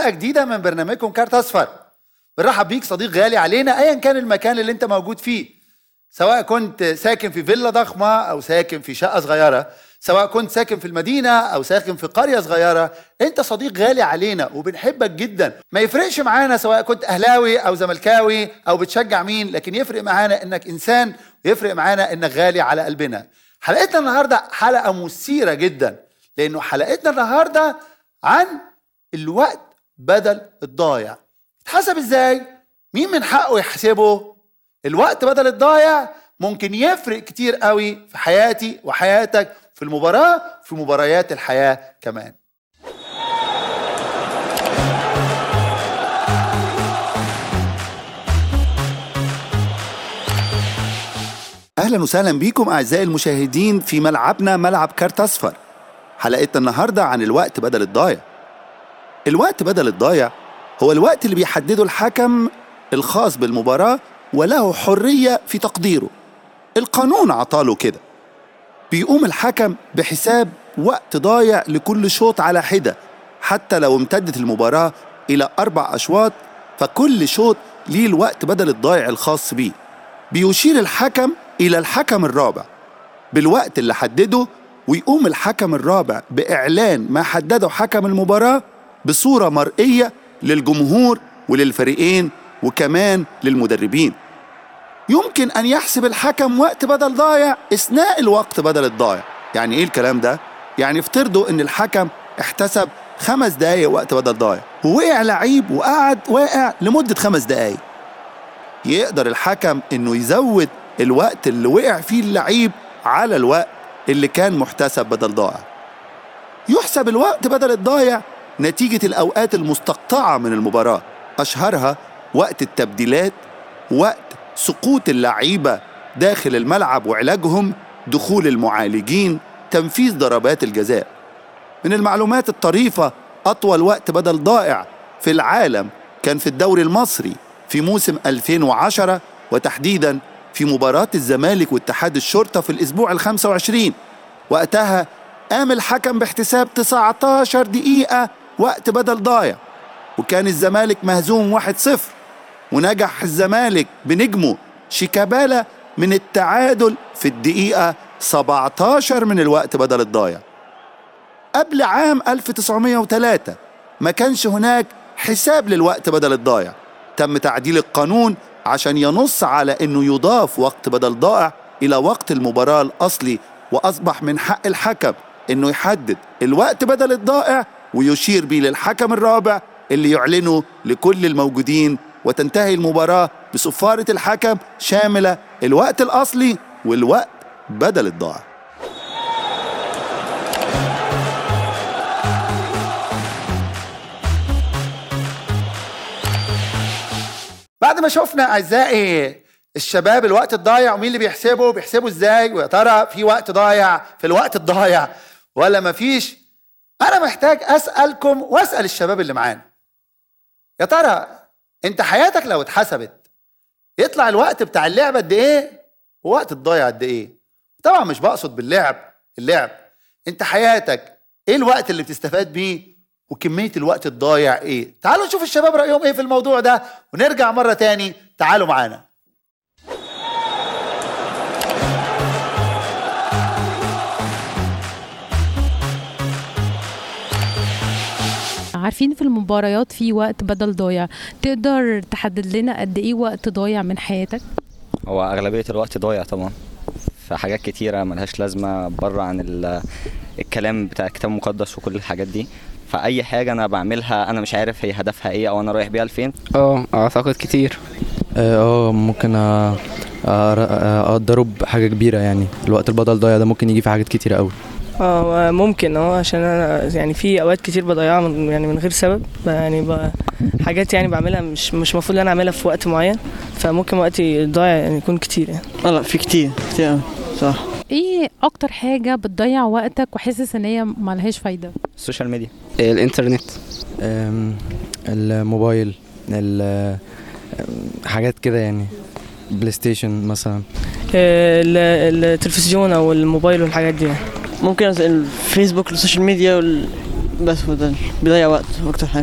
حلقه جديده من برنامجكم كارت اصفر بنرحب بيك صديق غالي علينا ايا كان المكان اللي انت موجود فيه سواء كنت ساكن في فيلا ضخمه او ساكن في شقه صغيره سواء كنت ساكن في المدينه او ساكن في قريه صغيره انت صديق غالي علينا وبنحبك جدا ما يفرقش معانا سواء كنت اهلاوي او زملكاوي او بتشجع مين لكن يفرق معانا انك انسان ويفرق معانا انك غالي على قلبنا حلقتنا النهارده حلقه مثيره جدا لانه حلقتنا النهارده عن الوقت بدل الضايع اتحسب ازاي مين من حقه يحسبه الوقت بدل الضايع ممكن يفرق كتير قوي في حياتي وحياتك في المباراة في مباريات الحياة كمان اهلا وسهلا بيكم اعزائي المشاهدين في ملعبنا ملعب كارت اصفر حلقتنا النهارده عن الوقت بدل الضايع الوقت بدل الضايع هو الوقت اللي بيحدده الحكم الخاص بالمباراة وله حرية في تقديره القانون عطاله كده بيقوم الحكم بحساب وقت ضايع لكل شوط على حدة حتى لو امتدت المباراة إلى أربع أشواط فكل شوط ليه الوقت بدل الضايع الخاص بيه بيشير الحكم إلى الحكم الرابع بالوقت اللي حدده ويقوم الحكم الرابع بإعلان ما حدده حكم المباراة بصورة مرئية للجمهور وللفريقين وكمان للمدربين يمكن أن يحسب الحكم وقت بدل ضايع أثناء الوقت بدل الضايع يعني إيه الكلام ده؟ يعني افترضوا إن الحكم احتسب خمس دقايق وقت بدل ضايع ووقع لعيب وقعد واقع لمدة خمس دقايق يقدر الحكم إنه يزود الوقت اللي وقع فيه اللعيب على الوقت اللي كان محتسب بدل ضائع يحسب الوقت بدل الضايع نتيجة الأوقات المستقطعة من المباراة أشهرها وقت التبديلات وقت سقوط اللعيبة داخل الملعب وعلاجهم دخول المعالجين تنفيذ ضربات الجزاء من المعلومات الطريفة أطول وقت بدل ضائع في العالم كان في الدوري المصري في موسم 2010 وتحديدا في مباراة الزمالك واتحاد الشرطة في الأسبوع ال 25 وقتها قام الحكم باحتساب 19 دقيقة وقت بدل ضايع وكان الزمالك مهزوم 1-0 ونجح الزمالك بنجمه شيكابالا من التعادل في الدقيقة 17 من الوقت بدل الضايع قبل عام 1903 ما كانش هناك حساب للوقت بدل الضايع تم تعديل القانون عشان ينص على انه يضاف وقت بدل ضائع الى وقت المباراة الاصلي واصبح من حق الحكم انه يحدد الوقت بدل الضائع ويشير بيه للحكم الرابع اللي يعلنه لكل الموجودين وتنتهي المباراة بصفارة الحكم شاملة الوقت الأصلي والوقت بدل الضائع بعد ما شفنا أعزائي الشباب الوقت الضايع ومين اللي بيحسبه بيحسبه ازاي ويا ترى في وقت ضايع في الوقت الضايع ولا مفيش انا محتاج اسالكم واسال الشباب اللي معانا يا ترى انت حياتك لو اتحسبت يطلع الوقت بتاع اللعبه قد ايه ووقت الضايع قد ايه طبعا مش بقصد باللعب اللعب انت حياتك ايه الوقت اللي بتستفاد بيه وكميه الوقت الضايع ايه تعالوا نشوف الشباب رايهم ايه في الموضوع ده ونرجع مره تاني تعالوا معانا عارفين في المباريات في وقت بدل ضايع تقدر تحدد لنا قد ايه وقت ضايع من حياتك هو أغلبية الوقت ضايع طبعا في حاجات كتيرة ملهاش لازمة بره عن ال- الكلام بتاع الكتاب المقدس وكل الحاجات دي فأي حاجة أنا بعملها أنا مش عارف هي هدفها إيه أو أنا رايح بيها لفين اه اعتقد كتير اه آه، ممكن أ- أ- اقدره بحاجه كبيره يعني الوقت البدل ضايع ده ممكن يجي في حاجات كتيره قوي اه ممكن اه عشان انا يعني في اوقات كتير بضيعها من يعني من غير سبب ب- يعني ب... حاجات يعني بعملها مش مش المفروض ان انا اعملها في وقت معين فممكن وقتي ضايع يعني يكون كتير يعني لا لا في كتير كتير أوي صح ايه اكتر حاجه بتضيع وقتك وحاسس ان هي ملهاش فايده السوشيال ميديا الانترنت أم، الموبايل ال- أم، حاجات كده يعني بلاي ستيشن مثلا آه، ال- التلفزيون او الموبايل والحاجات دي يعني ممكن الفيسبوك والسوشيال ميديا وال... بس هو ده اللي بيضيع وقت اكتر حاجه